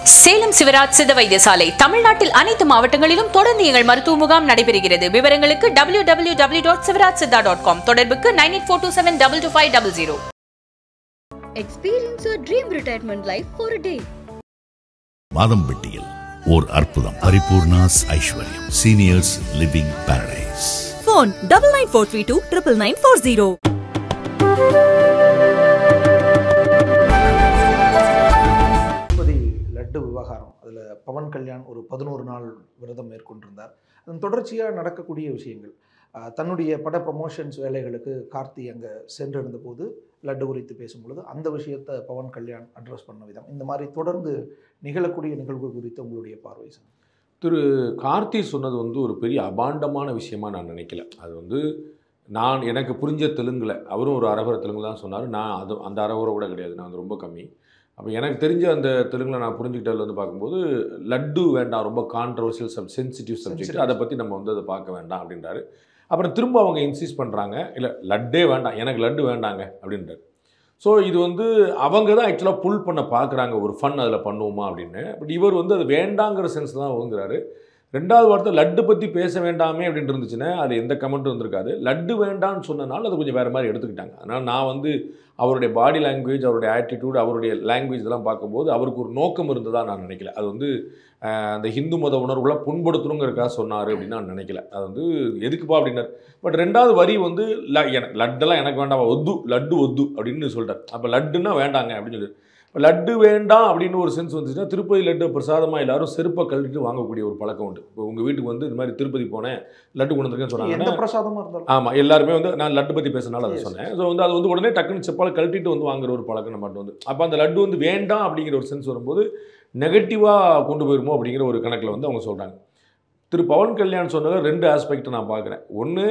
சேலம் சிவராஜ் சித்த வைத்தியசாலை தமிழ்நாட்டில் அனைத்து மாவட்டங்களிலும் தொடர்ந்து எங்கள் மருத்துவ முகாம் நடைபெறுகிறது விவரங்களுக்கு W W W dot Sivaraj Siddha dot com தொடர்புக்கு nine eight four two seven double two five double zero Experience your dream retirement life for a day. மாதம்பட்டியில் ஓர் அற்புதம் Paripoornas Aishwaryam seniors living paradise phone double nine four three two triple nine four zero. Tirupati laddu விவகாரம் அதில் பவன் கல்யாண் ஒரு பதினோரு நாள் விரதம் மேற்கொண்டிருந்தார் அதன் தொடர்ச்சியாக நடக்கக்கூடிய விஷயங்கள் ஆஹ் தன்னுடைய பட ப்ரமோஷன்ஸ் வேலைகளுக்கு கார்த்தி அங்கே சென்றிருந்த போது லட்டு குறித்து பேசும்பொழுது அந்த விஷயத்தை பவன் கல்யாண் அட்ரஸ் பண்ண விதம் இந்த மாதிரி தொடர்ந்து நிகழக்கூடிய நிகழ்வு குறித்து உங்களுடைய பார்வை சார் திரு கார்த்தி சொன்னது வந்து ஒரு பெரிய அபாண்டமான விஷயமா நான் நினைக்கல அது வந்து நான் எனக்கு புரிஞ்ச தெலுங்கில் அவரும் ஒரு அரகுர தெலுங்கு தான் சொன்னார் நான் அது அந்த அரகுர கூட கிடையாது நான் அது ரொம்ப கம்மி அப்போ எனக்கு தெரிஞ்ச அந்த தெலுங்கில் நான் புரிஞ்சுக்கிட்டதில் வந்து பார்க்கும்போது லட்டு வேண்டாம் ரொம்ப controversial sub sensitive subject Sensitive. அதை பற்றி நம்ம வந்து அதை பார்க்க வேண்டாம் அப்படின்றாரு அப்புறம் திரும்ப அவங்க இன்சிஸ்ட் பண்ணுறாங்க இல்லை லட்டே வேண்டாம் எனக்கு லட்டு வேண்டாங்க அப்படின்றாரு ஸோ இது வந்து அவங்க தான் ஆக்சுவலாக புல் பண்ண பார்க்குறாங்க ஒரு ஃபன் அதில் பண்ணுவோமா அப்படின்னு பட் இவர் வந்து அது வேண்டாங்கிற சென்ஸ் தான் வாங்குறாரு ரெண்டாவது வார்த்தை லட்டு பற்றி பேச வேண்டாமே அப்படின்னு இருந்துச்சுன்னா அது எந்த கமெண்ட்டும் வந்திருக்காது லட்டு வேண்டாம்னு சொன்னனால அது கொஞ்சம் வேறு மாதிரி எடுத்துக்கிட்டாங்க அதனால் நான் வந்து அவருடைய பாடி லாங்குவேஜ் அவருடைய ஆட்டிடியூட் அவருடைய லாங்குவேஜ் இதெல்லாம் பார்க்கும்போது அவருக்கு ஒரு நோக்கம் இருந்ததா நான் நினைக்கல அது வந்து அஹ், அந்த ஹிந்து மத உணர்வுகளை புண்படுத்தணுங்கிறக்காக சொன்னார் அப்படின்னு நான் நினைக்கல அது வந்து எதுக்குப்பா அப்படின்னாரு பட் ரெண்டாவது வரி வந்து ல எனக்கு லட்டெல்லாம் எனக்கு வேண்டாம் ஒத்து லட்டு ஒத்து அப்படின்னு சொல்லிட்டார் அப்போ லட்டுன்னா வேண்டாங்க அப்படின்னு சொல்லி இப்போ லட்டு வேண்டாம் அப்படின்னு ஒரு சென்ஸ் வந்துச்சுன்னா திருப்பதி லட்டு பிரசாதமாக எல்லாரும் செருப்பை கழட்டிட்டு வாங்கக்கூடிய ஒரு பழக்கம் உண்டு இப்போ உங்கள் வீட்டுக்கு வந்து இந்த மாதிரி திருப்பதி போனேன் லட்டு கொண்டு வந்திருக்கேன்னு எந்த சொன்னாங்கன்னா பிரசாதமாக இருந்தாலும் ஆமாம் எல்லாருமே வந்து நான் லட்டு பற்றி பேசினால அதை Yes. சொன்னேன் ஸோ வந்து அது வந்து உடனே டக்குன்னு செப்பால் கழட்டிட்டு வந்து வாங்குற ஒரு பழக்கம் நம்மகிட்ட வந்து அப்போ அந்த லட்டு வந்து வேண்டாம் அப்படிங்கிற ஒரு சென்ஸ் வரும்போது நெகட்டிவாக கொண்டு போயிருமோ அப்படிங்கிற ஒரு கணக்கில் வந்து அவங்க சொல்கிறாங்க திரு பவன் கல்யாண் சொன்னதில் ரெண்டு ஆஸ்பெக்ட் நான் பார்க்குறேன் ஒன்று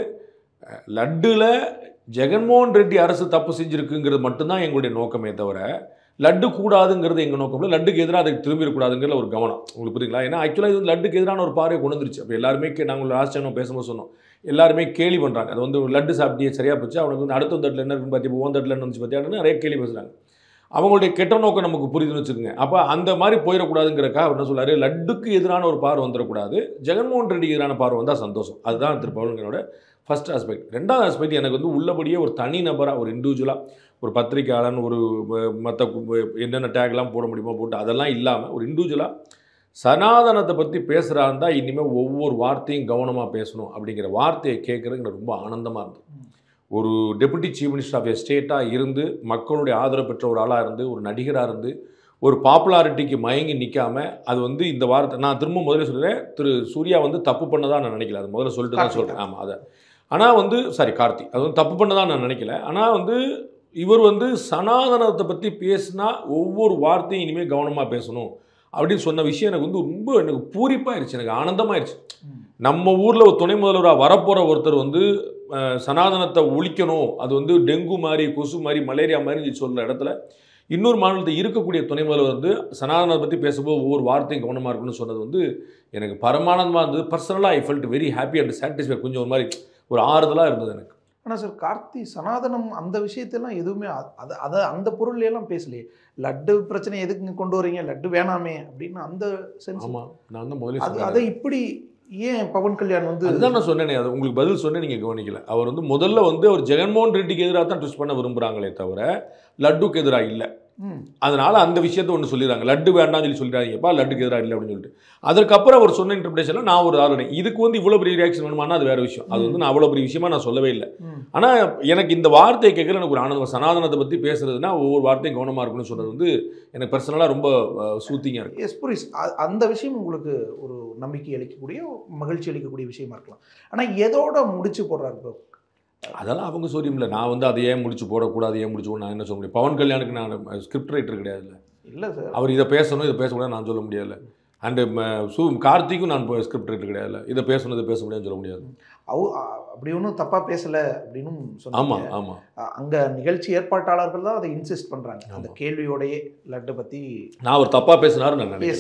லட்டுல ஜெகன்மோகன் ரெட்டி அரசு தப்பு செஞ்சுருக்குங்கிறது மட்டும்தான் எங்களுடைய நோக்கமே தவிர லட்டு கூடாதுங்கிறது எங்கள் நோக்கம் இல்லை லட்டுக்கு எதிராக அதுக்கு திரும்பிடக்கூடாதுங்கிற ஒரு கவனம் உங்களுக்கு புரியுங்களா ஏன்னா ஆக்சுவலாக இது வந்து லட்டுக்கு எதிரான ஒரு பார்வை கொண்டு வந்துருச்சு அப்போ எல்லாருமே கே நாங்கள் லாஸ்ட் டைம் பேசும்போது சொன்னோம் எல்லாருமே கேலி பண்ணுறாங்க அது வந்து ஒரு லட்டு சாப்பிட்டியே சரியாக போச்சு அவனுக்கு வந்து அடுத்த தட்டில் என்ன இருக்குன்னு பார்த்தி ஓன் தட்டில் என்ன வந்துச்சு பார்த்தியான்னு நிறைய கேலி பேசுகிறாங்க அவங்களுடைய கெட்ட நோக்கம் நமக்கு புரியுதுன்னு வச்சுக்கோங்க அப்போ அந்த மாதிரி போயிடக்கூடாதுங்கிறக்கா அவர் என்ன சொல்றாரு லட்டுக்கு எதிரான ஒரு பார்வை வந்துடக்கூடாது ஜெகன்மோகன் ரெட்டிக்கு எதிரான பார்வை வந்தால் சந்தோஷம் அதுதான் திரு பவன்களோட ஃபர்ஸ்ட் ஆஸ்பெக்ட் ரெண்டாவது ஆஸ்பெக்ட் எனக்கு வந்து உள்ளபடியே ஒரு தனி நபராக ஒரு இண்டிவிஜுவலாக ஒரு பத்திரிக்கையாளன் ஒரு மற்ற என்னென்ன டேக்லாம் போட முடியுமோ போட்டு அதெல்லாம் இல்லாமல் ஒரு இண்டிவிஜுவலாக சனாதனத்தை பற்றி பேசுகிறா இருந்தால் இனிமேல் ஒவ்வொரு வார்த்தையும் கவனமாக பேசணும் அப்படிங்கிற வார்த்தையை கேட்குறது எனக்கு ரொம்ப ஆனந்தமாக இருந்தது ஒரு deputy chief minister of a ஸ்டேட்டாக இருந்து மக்களுடைய ஆதரவு பெற்ற ஒரு ஆளாக இருந்து ஒரு நடிகராக இருந்து ஒரு பாப்புலாரிட்டிக்கு மயங்கி நிற்காம அது வந்து இந்த வார்த்தை நான் திரும்ப முதல்ல சொல்கிறேன் திரு சூர்யா வந்து தப்பு பண்ணதா நான் நினைக்கல அது முதல்ல சொல்லிட்டு தான் கார்த்திக். சொல்கிறேன் ஆமாம் அதை ஆனால் வந்து சாரி கார்த்தி அது வந்து தப்பு பண்ணதா நான் நினைக்கல ஆனால் வந்து இவர் வந்து சனாதனத்தை பற்றி பேசினா ஒவ்வொரு வார்த்தையும் இனிமேல் கவனமாக பேசணும் அப்படின்னு சொன்ன விஷயம் எனக்கு வந்து ரொம்ப எனக்கு பூரிப்பாயிருச்சு எனக்கு ஆனந்தமாயிருச்சு நம்ம ஊரில் ஒரு துணை முதல்வராக வரப்போகிற ஒருத்தர் வந்து அஹ், சனாதனத்தை ஒழிக்கணும் அது வந்து டெங்கு மாதிரி கொசு மாதிரி மலேரியா மாதிரி சொல்கிற இடத்துல இன்னொரு மாநிலத்தில் இருக்கக்கூடிய துணை முதல்வர் வந்து சனாதனத்தை பற்றி பேசும்போது ஒவ்வொரு வார்த்தையும் கவனமாக இருக்கணும்னு சொன்னது வந்து எனக்கு பரமானந்தமாக இருந்தது பர்சனலாக I felt very happy and satisfy கொஞ்சம் ஒரு மாதிரி ஒரு ஆறுதலாக இருந்தது எனக்கு ஆனால் சார் கார்த்தி சனாதனம் அந்த விஷயத்தெல்லாம் எதுவுமே அ- அது அதை அந்த பொருள்ல எல்லாம் பேசலையே லட்டு பிரச்சனை எதுக்கு கொண்டு வரீங்க லட்டு வேணாமே அப்படின்னு அந்த சென்ஸ் ஆமாம் நான் தான் முதல்ல அது சொன்னேன். அதை இப்படி ஏன் பவன் கல்யாண் வந்து அதுதான் நான் சொன்னேனே அது உங்களுக்கு பதில் சொன்னேன் நீங்கள் கவனிக்கல அவர் வந்து முதல்ல வந்து அவர் ஜெகன்மோகன் ரெட்டிக்கு எதிராக தான் ட்விஸ்ட் பண்ண விரும்புகிறாங்களே தவிர லட்டுக்கு எதிராக இல்லை ம், அதனால அந்த விஷயத்தை ஒன்று சொல்லிடுறாங்க லட்டு வேண்டாம்னு சொல்லி சொல்லிடுறாங்கப்பா லட்டுக்கு எதிராக இல்லை அப்படின்னு சொல்லிட்டு அதற்கப்புறம் அவர் சொன்ன இன்டர்பிரேஷனில் நான் ஒரு ஆளுநை இதுக்கு வந்து இவ்வளோ பெரிய ரியாக்ஷன் வேணுமானா அது வேற விஷயம் அது வந்து நான் அவ்வளோ பெரிய விஷயமா நான் சொல்லவே இல்லை ம். ஆனால் எனக்கு இந்த வார்த்தையை கேட்கல எனக்கு ஒரு ஆனந்தம் சனாதனத்தை பற்றி பேசுறதுன்னா ஒவ்வொரு வார்த்தையும் கவனமாக இருக்கணும்னு சொன்னது வந்து எனக்கு பர்சனலாக ரொம்ப சூத்திங்காக இருக்கு எஸ் புரிஸ் அ- அந்த விஷயம் உங்களுக்கு ஒரு நம்பிக்கை அளிக்கக்கூடிய மகிழ்ச்சி அளிக்கக்கூடிய விஷயமா இருக்கலாம் ஆனால் எதோட முடிச்சு போடுறாரு bro? அதெல்லாம் அவங்க சொல்லியும்ல நான் வந்து அதை ஏன் முடிச்சு போடக்கூடாது ஏன் முடிச்சு போடணும் நான் என்ன சொல்ல முடியும் பவன் கல்யாணுக்கு நான் ஸ்கிரிப்ட் ரைட்டர் கிடையாதுல்ல இல்லை சார் அவர் இதை பேசணும் இதை பேசக்கூடாது நான் சொல்ல முடியாது அண்டு சு கார்த்திக்கும் நான் ஸ்கிரிப்ட் ரைட்டர் கிடையாது இல்லை இதை பேசணும் இதை பேச முடியாதுன்னு சொல்ல முடியாது அவ அ- அப்படி ஒன்றும் தப்பா பேசல அப்படின்னு ஆமாம் சொன்னாங்க ஆமாம் அ- அங்க நிகழ்ச்சி ஏற்பாட்டாளர்கள் தான் அதை இன்சிஸ்ட் பண்றாங்க அந்த ஆமா. கேள்வியோடயே லட்டு பத்தி நான் அவர் தப்பாக பேசினாரு நான் எஸ் நினைக்கிறேன்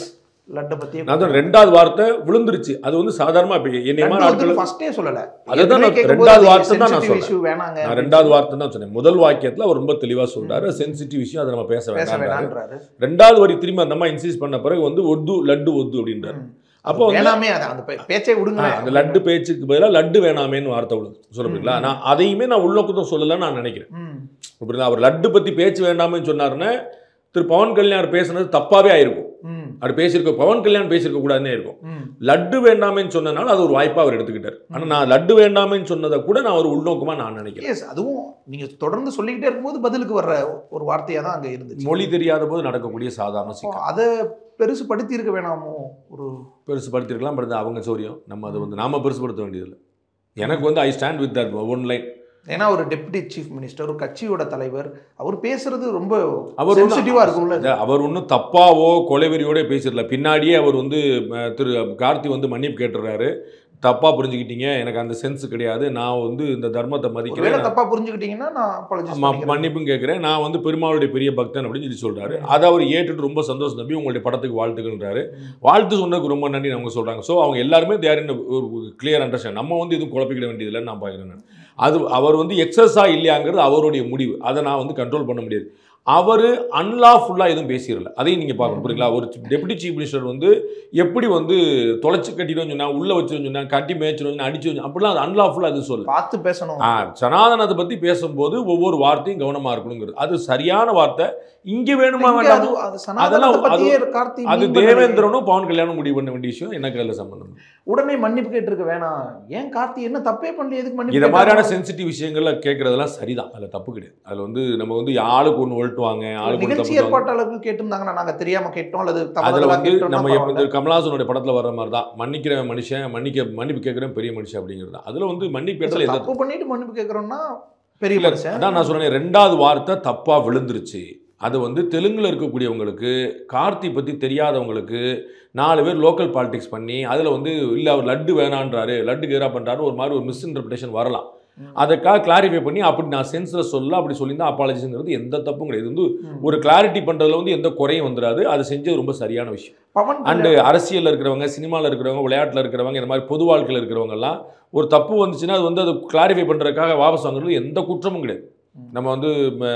லட்டை பத்தி நான் தான் ரெண்டாவது வார்த்தை விழுந்துருச்சு அது வந்து சாதாரணமா இப்போ என்னை மாதிரி ஆட்கள் ஃபர்ஸ்டே சொல்லல அதுதான் நான் ஏற்கனவே ரெண்டாவது கேட்கும்போது வார்த்தை தான் நான் sensitive சொல்றேன். issue வேணாங்க நான் ரெண்டாவது வார்த்தை தான் சொன்னேன் முதல் வாக்கியத்துல அவர் ரொம்ப தெளிவா சொல்றாரு சென்சிட்டிவ் விஷயம் அதை நம்ம பேச பேச வேண்டாம் வேணான்றாரு ரெண்டாவது வரி திரும்பி அந்த அம்மா இன்சிஸ்ட் பண்ண பிறகு வந்து ஒத்து லட்டு ஒத்து அப்படின்றாரு ம். அப்போ வந்து வேணாமே அது அந்த பே- பேச்சே விடுங்க ஆ, அந்த லட்டு பேச்சுக்கு பதிலாக லட்டு வேணாமேன்னு வார்த்தை விடுது சொல்ல முடியுங்களா ம். நான் அதையுமே நான் உள்நோக்கத்தை சொல்லலைன்னு நான் நினைக்கிறேன் ம். புரியுதா அவர் லட்டு பத்தி பேச்சு வேண்டாமேன்னு சொன்னாருன்னா திரு பவன் கல்யாண் பேசுனது தப்பாவே ஆயிருக்கும் ம். அப்படி பேசியிருக்க பவன் கல்யாண் பேசியிருக்க கூடாதுன்னே இருக்கும் ம். லட்டு வேண்டாமேன்னு சொன்னனால அது ஒரு வாய்ப்பா அவர் எடுத்துக்கிட்டார் ஆனா நான் லட்டு வேண்டாமேன்னு சொன்னதை கூட நான் ஒரு உள்நோக்கமா நான் நினைக்கிறேன் எஸ் அதுவும் நீங்க தொடர்ந்து சொல்லிக்கிட்டே இருக்கும்போது பதிலுக்கு வர்ற ஒரு வார்த்தையா தான் அங்க இருந்துச்சு மொழி தெரியாத போது நடக்கக்கூடிய சாதாரண அப்போ சிக்கல் அதை பெருசு படுத்தி இருக்க வேணாமோ ஒரு பெருசுபடுத்திருக்கலாம் பட் அது அவங்க சௌரியம் நம்ம அதை வந்து நாம பெருசுபடுத்த வேண்டியதில்லை எனக்கு வந்து I stand with that one line ஏன்னா ஒரு டெப்டி சீஃப் மினிஸ்டர் ஒரு கட்சியோட தலைவர் அவர் பேசுறது ரொம்ப அவர் ஒண்ணும் சென்சிட்டிவா இருக்கும்ல இல்ல, அவர் ஒன்றும் தப்பாவோ கொலைவெறியோட பேசிடல பின்னாடியே அவர் வந்து ம, திரு கார்த்தி வந்து மன்னிப்பு கேட்டுறாரு தப்பா புரிஞ்சுக்கிட்டீங்க எனக்கு அந்த சென்ஸ் கிடையாது நான் வந்து இந்த தர்மத்தை ஒருவேளை மதிக்கிறேன் தப்பா புரிஞ்சுக்கிட்டீங்கன்னா நான் apologize ம- பண்ணிக்கிறேன். மன்னிப்பும் கேட்குறேன் நான் வந்து பெருமாளுடைய பெரிய பக்தன் அப்படின்னு சொல்லி சொல்றாரு அதை அவர் ஏற்றுட்டு ரொம்ப சந்தோஷம் தம்பி உங்களுடைய படத்துக்கு வாழ்த்துக்கள்ன்றாரு வாழ்த்து சொன்னதுக்கு ரொம்ப நன்றி அவங்க சொல்றாங்க ஸோ அவங்க எல்லாருமே தேர் இன் ஒரு கிளியர் அண்டர்ஸ்டாண்ட் நம்ம வந்து எதுவும் குழப்பிக்கிட வேண்டியதில்லைன்னு நான் பார்க்குறேன் நான். அது அவர் வந்து எக்ஸஸா இல்லையாங்கிறது அவருடைய முடிவு அதை நான் வந்து கண்ட்ரோல் பண்ண முடியாது அவர் அன்லாஃபுல்லாக எதுவும் பேசிடல அதையும் நீங்கள் பார்க்கணும் புரியுங்களா ஒரு டெபுட்டி சீஃப் மினிஸ்டர் வந்து எப்படி வந்து தொலைச்சு கட்டிடுவோம் சொன்னா உள்ள வச்சிருவோம் சொன்னா கட்டி மேய்ச்சிடும் சொன்னா அடிச்சு வச்சு அப்படிலாம் அது அன்லாஃபுல்லாக எதுவும் சொல்ல பார்த்து பேசணும் ஆ சனாதனத்தை பத்தி பேசும்போது ஒவ்வொரு வார்த்தையும் கவனமா இருக்கணுங்கிறது அது சரியான வார்த்தை இங்க வேணுமா இங்க வேண்டாமா அது- அது சனாதனத்தை அதெல்லாம் பத்தியே கார்த்தி அது மீன் பண்ணலையே. தேவேந்திரனும் பவன் கல்யாணம் முடிவு பண்ண வேண்டிய விஷயம் எனக்கு அதில் சம்பந்தம் இல்லை. உடனே மன்னிப்பு கேட்டிருக்க வேணாம் ஏன் கார்த்தி என்ன தப்பே பண்ணல எதுக்கு மன்னிப்பு இத மாதிரியான கேட்டாரு? சென்சிட்டிவ் விஷயங்கள்ல கேட்கறதெல்லாம் சரிதான் அதுல தப்பு கிடையாது அதுல வந்து நம்ம வந்து ஆளுக்கு ஒன்று ஒழட்டுவாங்க ஆளுக்கு ஒன்று நிகழ்ச்சி தப்பு சொல்லுவாங்க. ஏற்பாட்டாளர்கள் கேட்டிருந்தாங்கன்னா நாங்க தெரியாம கேட்டோம் அல்லது அதுல தவறுதலா வந்து கேட்டோம்னா நம்ம எப்ப பரவாயில்ல. இந்த கமலஹாசனுடைய படத்துல வர்ற மாதிரி தான் மன்னிக்கிற மனுஷன் மன்னிக்க மன்னிப்பு கேட்கிறேன் பெரிய மனுஷன் அப்படிங்கிறது தான் அதுல வந்து மன்னிப்பு இடத்துல எந்த தப்பு பண்ணிட்டு மன்னிப்பு கேட்கறோம்னா பெரிய இல்ல, மனுஷன் அதான் நான் சொன்னேன் ரெண்டாவது வார்த்தை தப்பா விழுந்துருச்சு அது வந்து தெலுங்குல இருக்கக்கூடியவங்களுக்கு கார்த்தி பத்தி தெரியாதவங்களுக்கு நாலு பேர் லோக்கல் பாலிடிக்ஸ் பண்ணி அதில் வந்து இல்லை அவர் லட்டு வேணான்றாரு லட்டு கேரா பண்ணுறாரு ஒரு மாதிரி ஒரு மிஸ் இன்டர்பிரேஷன் வரலாம் ம். அதுக்காக கிளாரிஃபை பண்ணி அப்படி நான் சென்ஸில் சொல்ல அப்படி சொல்லியிருந்தா அப்பாலஜிங்கிறது எந்த தப்பும் கிடையாது இது வந்து ம். ஒரு கிளாரிட்டி பண்ணுறதுல வந்து எந்த குறையும் வந்துடாது அது செஞ்சது ரொம்ப சரியான விஷயம் பவன் அண்டு கல்யாண் அரசியலில் இருக்கிறவங்க சினிமாவில் இருக்கிறவங்க விளையாட்டில் இருக்கிறவங்க இந்த மாதிரி பொது வாழ்க்கையில் இருக்கிறவங்க எல்லாம் ஒரு தப்பு வந்துச்சுன்னா அது வந்து அது கிளாரிஃபை பண்ணுறதுக்காக வாபஸ் வாங்குறது எந்த குற்றமும் கிடையாது ம். நம்ம வந்து ம,